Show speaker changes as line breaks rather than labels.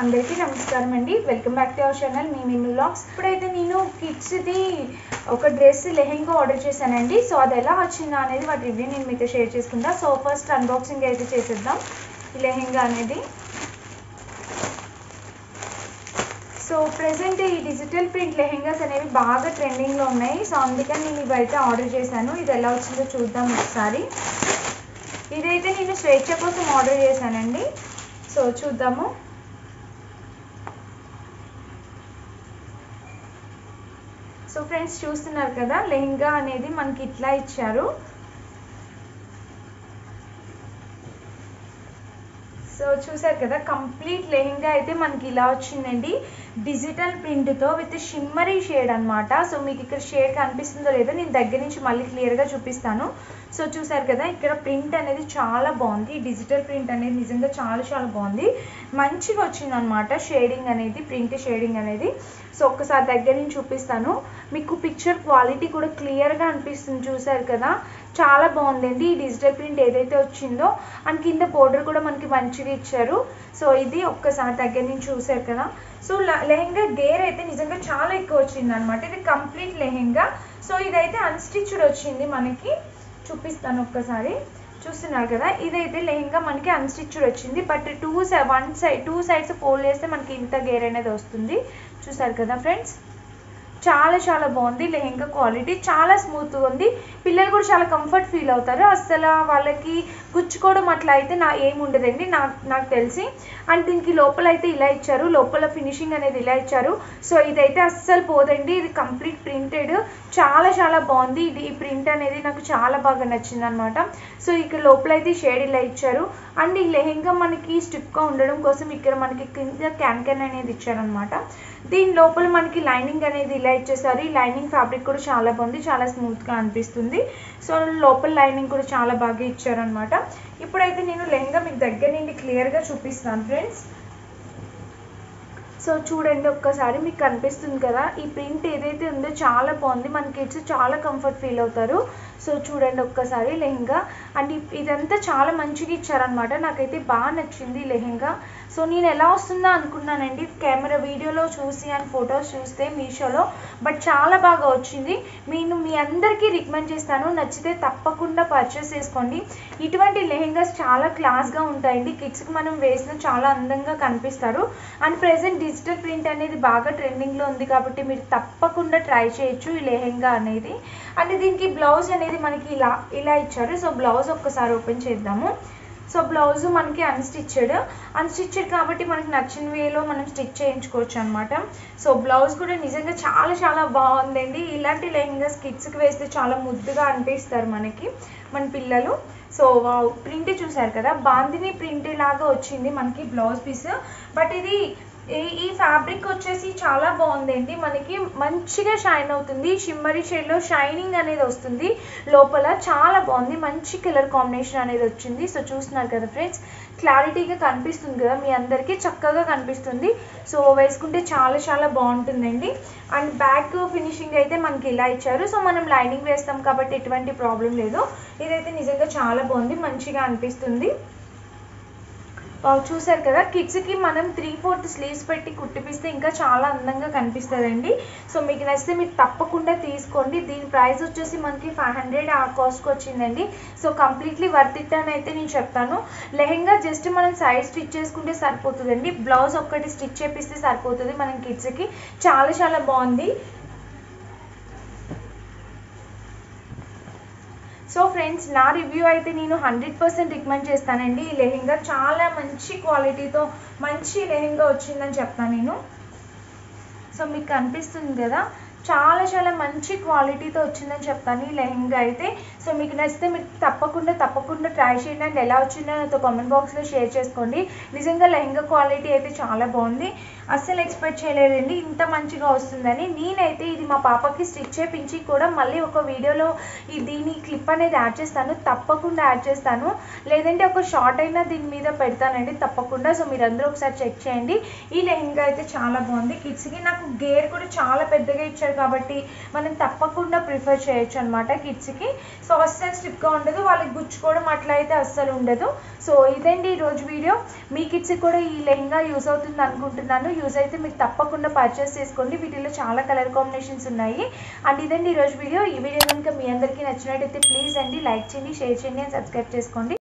అందరికీ నమస్కారం అండి welcome back to our channel మీ మిన్ను లాగ్స్ ఇప్పుడైతే నేను కిడ్స్ది ఒక డ్రెస్ లెహెంగా ఆర్డర్ చేశానండి సో అది ఎలా వచ్చిందా అనేది వాటి రివ్యూ నేను మీతో షేర్ చేసుకుంటా సో ఫస్ట్ అన్బాక్సింగ్ అయితే చేసేద్దాం ఈ లెహెంగా అనేది సో ప్రెసెంట్ ఈ డిజిటల్ ప్రింట్ లెహెంగాస్ అనేవి బాగా ట్రెండింగ్లో ఉన్నాయి సో అందుకని నేను ఇవి అయితే ఆర్డర్ చేశాను ఇది ఎలా వచ్చిందో చూద్దాం ఒకసారి ఇదైతే నేను స్వేచ్ఛ కోసం ఆర్డర్ చేశానండి సో చూద్దాము సో ఫ్రెండ్స్ చూస్తున్నారు కదా లెహంగా అనేది మనకి ఇట్లా ఇచ్చారు సో చూసారు కదా కంప్లీట్ లెహెంగా అయితే మనకి ఇలా వచ్చిందండి డిజిటల్ ప్రింట్తో విత్ షిమ్మరీ షేడ్ అనమాట సో మీకు ఇక్కడ షేడ్ కనిపిస్తుందో లేదో నేను దగ్గర నుంచి మళ్ళీ క్లియర్గా చూపిస్తాను సో చూసారు కదా ఇక్కడ ప్రింట్ అనేది చాలా బాగుంది డిజిటల్ ప్రింట్ అనేది నిజంగా చాలా చాలా బాగుంది మంచిగా వచ్చింది అనమాట షేడింగ్ అనేది ప్రింట్ షేడింగ్ అనేది సో ఒక్కసారి దగ్గర నుంచి చూపిస్తాను మీకు పిక్చర్ క్వాలిటీ కూడా క్లియర్గా అనిపిస్తుంది చూసారు కదా చాలా బాగుందండి ఈ డిజిటల్ ప్రింట్ ఏదైతే వచ్చిందో అండ్ కింద బోర్డర్ కూడా మనకి మంచిగా ఇచ్చారు సో ఇది ఒక్కసారి దగ్గర నుంచి చూసారు కదా సో లెహెంగా గేర్ అయితే నిజంగా చాలా ఎక్కువ వచ్చింది అనమాట ఇది కంప్లీట్ లెహెంగా సో ఇదైతే అన్స్టిచ్డ్ వచ్చింది మనకి చూపిస్తాను ఒక్కసారి చూస్తున్నారు కదా ఇదైతే లెహెంగా మనకి అన్స్టిచ్డ్ వచ్చింది but two one side two sides fold చేస్తే మనకి ఇంత గేర్ అనేది వస్తుంది చూసారు కదా ఫ్రెండ్స్ చాలా చాలా బాగుంది లెహెంగా క్వాలిటీ చాలా స్మూత్గా ఉంది పిల్లలు కూడా చాలా కంఫర్ట్ ఫీల్ అవుతారు అసలు వాళ్ళకి గుచ్చుకోవడం అట్లా అయితే నా ఏమి ఉండదండి నాకు నాకు తెలిసి అండ్ దీనికి లోపల అయితే ఇలా ఇచ్చారు లోపల ఫినిషింగ్ అనేది ఇలా ఇచ్చారు సో ఇదైతే అస్సలు పోదండి ఇది కంప్లీట్ ప్రింటెడ్ చాలా చాలా బాగుంది ఇది ఈ ప్రింట్ అనేది నాకు చాలా బాగా నచ్చింది అనమాట సో ఇక్కడ లోపల అయితే షేడ్ ఇలా ఇచ్చారు అండ్ ఈ లెహెంగా మనకి స్టిప్గా ఉండడం కోసం ఇక్కడ మనకి కింద క్యాన్ క్యాన్ అనేది ఇచ్చారనమాట దీని లోపల మనకి లైనింగ్ అనేది ఇలా ఇచ్చేసారు ఈ లైనింగ్ ఫ్యాబ్రిక్ కూడా చాలా బాగుంది చాలా స్మూత్గా అనిపిస్తుంది సో లోపల లైనింగ్ కూడా చాలా బాగా ఇచ్చారనమాట ఇప్పుడైతే నేను లెహంగా మీకు దగ్గర నుండి క్లియర్గా చూపిస్తాను ఫ్రెండ్స్ సో చూడండి ఒక్కసారి మీకు కనిపిస్తుంది కదా ఈ ప్రింట్ ఏదైతే ఉందో చాలా బాగుంది మన కిడ్స్ చాలా కంఫర్ట్ ఫీల్ అవుతారు సో చూడండి ఒక్కసారి లెహంగా అండ్ ఇదంతా చాలా మంచిగా ఇచ్చారనమాట నాకైతే బాగా నచ్చింది లెహంగా సో నేను ఎలా వస్తుందో అనుకున్నానండి కెమెరా వీడియోలో చూసి అండ్ ఫొటోస్ చూస్తే మీషోలో బట్ చాలా బాగా వచ్చింది నేను మీ అందరికీ రికమెండ్ చేస్తాను నచ్చితే తప్పకుండా పర్చేస్ చేసుకోండి ఇటువంటి లెహెంగాస్ చాలా క్లాస్గా ఉంటాయండి కిడ్స్కి మనం వేసిన చాలా అందంగా కనిపిస్తారు అండ్ ప్రెసెంట్ డిజిటల్ ప్రింట్ అనేది బాగా ట్రెండింగ్లో ఉంది కాబట్టి మీరు తప్పకుండా ట్రై చేయొచ్చు ఈ లెహెంగా అనేది అండ్ దీనికి బ్లౌజ్ అనేది మనకి ఇలా ఇలా ఇచ్చారు సో బ్లౌజ్ ఒక్కసారి ఓపెన్ చేద్దాము సో బ్లౌజ్ మనకి అన్స్టిచ్డ్ అన్స్టిచ్డ్ కాబట్టి మనకి నచ్చిన వేలో మనం స్టిచ్ చేయించుకోవచ్చు అనమాట సో బ్లౌజ్ కూడా నిజంగా చాలా చాలా బాగుందండి ఇలాంటి లెహంగాస్ కిడ్స్కి వేస్తే చాలా ముద్దుగా అనిపిస్తారు మనకి మన పిల్లలు సో ప్రింట్ చూసారు కదా బాందిని ప్రింట్ లాగా వచ్చింది మనకి బ్లౌజ్ పీస్ బట్ ఇది ఈ ఫ్యాబ్రిక్ వచ్చేసి చాలా బాగుందండి మనకి మంచిగా షైన్ అవుతుంది షిమ్మరీ షేడ్లో షైనింగ్ అనేది వస్తుంది లోపల చాలా బాగుంది మంచి కలర్ కాంబినేషన్ అనేది వచ్చింది సో చూస్తున్నారు కదా ఫ్రెండ్స్ క్లారిటీగా కనిపిస్తుంది కదా మీ అందరికీ చక్కగా కనిపిస్తుంది సో వేసుకుంటే చాలా చాలా బాగుంటుందండి అండ్ బ్యాక్ ఫినిషింగ్ అయితే మనకి ఇలా ఇచ్చారు సో మనం లైనింగ్ వేస్తాం కాబట్టి ఎటువంటి ప్రాబ్లం లేదు ఇదైతే నిజంగా చాలా బాగుంది మంచిగా అనిపిస్తుంది చూసారు కదా కిడ్స్కి మనం త్రీ ఫోర్త్ స్లీవ్స్ పెట్టి కుట్టిపిస్తే ఇంకా చాలా అందంగా కనిపిస్తుందండి సో మీకు నచ్చితే మీరు తప్పకుండా తీసుకోండి దీని ప్రైస్ వచ్చేసి మనకి ఫైవ్ హండ్రెడ్ ఆ కాస్ట్కి వచ్చిందండి సో కంప్లీట్లీ వర్త్ ఇట్ అని అయితే నేను చెప్తాను లెహెంగా జస్ట్ మనం సైడ్ స్టిచ్ చేసుకుంటే సరిపోతుందండి బ్లౌజ్ ఒక్కటి స్టిచ్ చేపిస్తే సరిపోతుంది మనం కిడ్స్కి చాలా చాలా బాగుంది సో ఫ్రెండ్స్ నా రివ్యూ అయితే నేను హండ్రెడ్ పర్సెంట్ రికమెండ్ చేస్తానండి ఈ లెహెంగా చాలా మంచి క్వాలిటీతో మంచి లెహెంగా వచ్చిందని చెప్తాను నేను సో మీకు కనిపిస్తుంది కదా చాలా చాలా మంచి క్వాలిటీతో వచ్చిందని చెప్తాను ఈ లెహెంగా అయితే సో మీకు నచ్చితే మీరు తప్పకుండా తప్పకుండా ట్రై చేయండి అండ్ ఎలా వచ్చిందో నాతో కామెంట్ బాక్స్లో షేర్ చేసుకోండి నిజంగా లెహెంగా క్వాలిటీ అయితే చాలా బాగుంది అస్సలు ఎక్స్పెక్ట్ చేయలేదండి ఇంత మంచిగా వస్తుందని నేనైతే ఇది మా పాపకి స్టిచ్ చేపించి కూడా మళ్ళీ ఒక వీడియోలో ఈ దీని క్లిప్ అనేది యాడ్ చేస్తాను తప్పకుండా యాడ్ చేస్తాను లేదంటే ఒక షార్ట్ అయినా దీని మీద పెడతానండి తప్పకుండా సో మీరు అందరూ ఒకసారి చెక్ చేయండి ఈ లెహెంగా అయితే చాలా బాగుంది కిడ్స్కి నాకు గేర్ కూడా చాలా పెద్దగా ఇచ్చారు కాబట్టి మనం తప్పకుండా ప్రిఫర్ చేయొచ్చు అనమాట కిడ్స్కి సో అస్సలు స్టిప్గా ఉండదు వాళ్ళకి గుచ్చుకోవడం అట్లా అయితే అస్సలు ఉండదు సో ఇదండి ఈరోజు వీడియో మీ కిడ్స్కి కూడా ఈ లెహంగా యూస్ అవుతుంది అనుకుంటున్నాను యూస్ అయితే మీరు తప్పకుండా పర్చేస్ చేసుకోండి వీటిలో చాలా కలర్ కాంబినేషన్స్ ఉన్నాయి అండ్ ఇదండి ఈరోజు వీడియో ఈ వీడియో కనుక మీ అందరికీ నచ్చినట్టయితే ప్లీజ్ అండి లైక్ చేయండి షేర్ చేయండి అండ్ సబ్స్క్రైబ్ చేసుకోండి